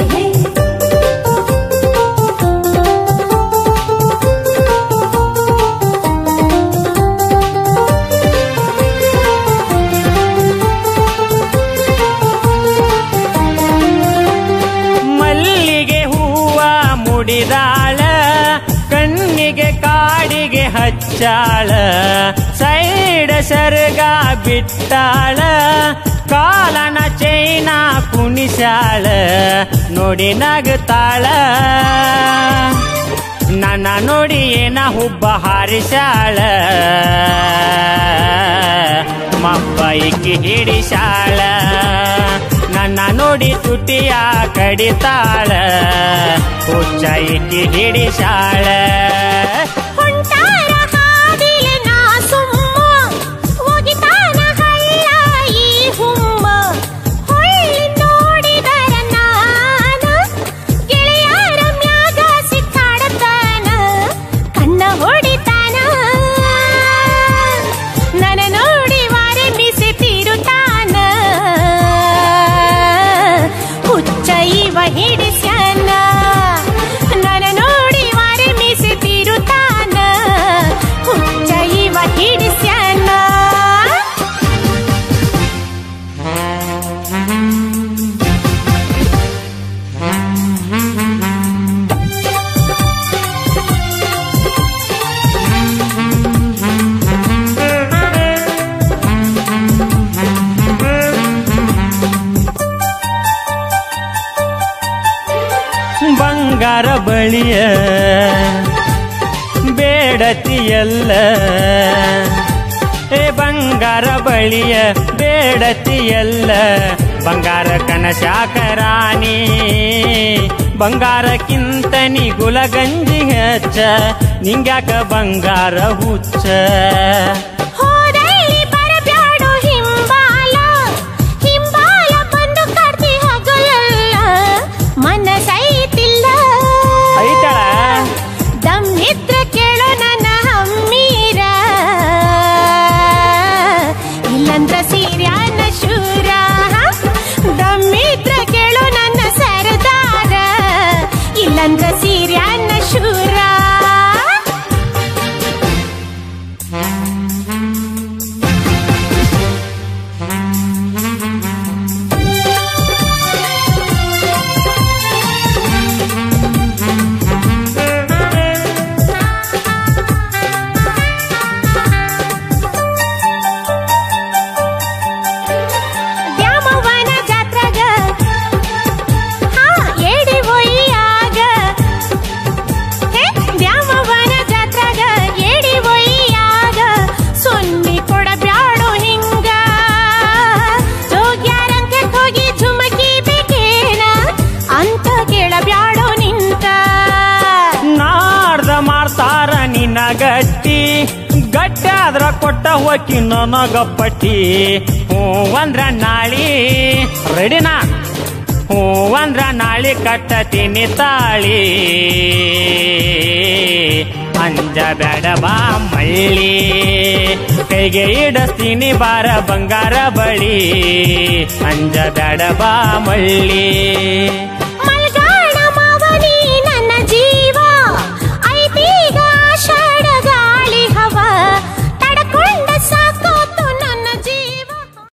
ಹೇ ಮಲ್ಲಿಗೆ ಹೂವ ಮುಡಿದಾಳ ಕಣ್ಣಿಗೆ ಕಾಡಿಗೆ ಹಚ್ಚಾಳ ಸೈಡ ಸರ್ಗ ಬಿಟ್ಟಾಳ ಕಾಲನ ಚೈನ ಕುಣಿಸಾಳ ನೋಡಿ ನಗತಾಳ ನನ್ನ ನೋಡಿ ಏನ ಹುಬ್ಬ ಹಾರಿಸಾಳ ಮಬ್ಬ ಇಕ್ಕಿ ಹಿಡಿಸಾಳ ನನ್ನ ನೋಡಿ ತುಟಿಯ ಕಡಿತಾಳ ಹುಚ್ಚ ಇಕ್ಕಿ ಹಿಡಿಸಾಳ ಹೊಂಟಾರ ಹಾದಿಲೆ ನಾ ಸುಮ್ಮ ಒಗಿತಾನ ಹಳ್ಳ ಈ ಹುಮ್ಮ ಹೊಳ್ಳಿ ನೋಡಿದರ ನಾನ ಗೆಳೆಯರ ಮ್ಯಾಗ ಸಿಕ್ಕಾಡತಾನ ಕಣ್ಣ ಹೊಡಿತಾನ ನನ್ನ ನೋಡಿ ವಾರೆ ಮೀಸೆ ತೀರುತ್ತಾನ ಹುಚ್ಚ ಇವ ಹಿಡಿಸ್ಯಾನ ನನ್ನ ನೋಡಿ ವಾರೆ ಮೀಸೆ ತೀರುತ್ತಾನ ಹುಚ್ಚ ಇವ ಹಿಡಿಸ್ಯಾನ ಬಂಗಾರ ಬಳಿಯ ಬೇಡತಿಯಲ್ಲ ಏ ಬಂಗಾರ ಬಳಿಯ ಬೇಡತಿಯಲ್ಲ ಬಂಗಾರ ಕನಶಾಕರಾಣಿ ಬಂಗಾರಕ್ಕಿಂತ ನೀ ಗುಲಗಂಜಿ ಹೆಚ್ಚ ನಿಂಗ್ಯಾಕ ಬಂಗಾರ ಹುಚ್ಚ ಹೋದಲ್ಲಿ ಬರಬ್ಯಾಡು ಹಿಂಬಾಲ ಹಿಂಬಾಲ ಬಂದು ಕರ್ತಿ ಹಗಲಲ್ಲ ಮನಸೈತಿಲ್ಲ ಐತಳ ದಮ್ಮಿದ್ರ ಕೇಳೋ ನನ್ನ ಹಮ್ಮೀರ ಇಲ್ಲಂದ್ರ ಸೀರ್ಯಾನ ಶೂರ ದಮ್ಮಿದ್ರ ಕೇಳೋ ನನ್ನ ಸರದಾರ ಇಲ್ಲಂದ್ರ ಸೀರ್ಯಾನ ಶೂರ ದ್ಯಾಮವ್ವನ ಜಾತ್ರೆಗ ಹಾ ಏಡಿ ಒಯ್ಯಾಗ ಹೇ ದ್ಯಾಮವ್ವನ ಜಾತ್ರೆಗ ಏಡಿ ಒಯ್ಯಾಗ ಸೊನ್ನಿ ಕೊಡಬ್ಯಾಡು ಹಿಂಗ ಜೋಗ್ಯಾರಂಕ ಹೋಗಿ ಝುಮಕಿ ಬೇಕೇನ ಅಂತ ಕೇಳಬ್ಯಾಡು ನಿಂತ ನಾಡ್ದ ಮಾಡ್ತಾರ ನಿನ್ನ ಗಟ್ಟಿ ಗಟ್ಟಿ ಆದ್ರ ಕೊಟ್ಟ ಹೋಕಿ ನನಗ ಪಟ್ಟಿ ಹ್ಞೂ ಅಂದ್ರ ನಾಳಿ ರೆಡಿನಾ ಹ್ಞೂ ಅಂದ್ರ ನಾಳಿ ಕಟ್ಟತೀನಿ ತಾಳಿ ಅಂಜ ಬೇಡ ಬಾ ಮಳ್ಳಿ ಕೈಗೆ ಇಡಸ್ತೀನಿ ಬಾರ ಬಂಗಾರ ಬಳಿ ಅಂಜ ಬೇಡ ಬಾ ಮಳ್ಳಿ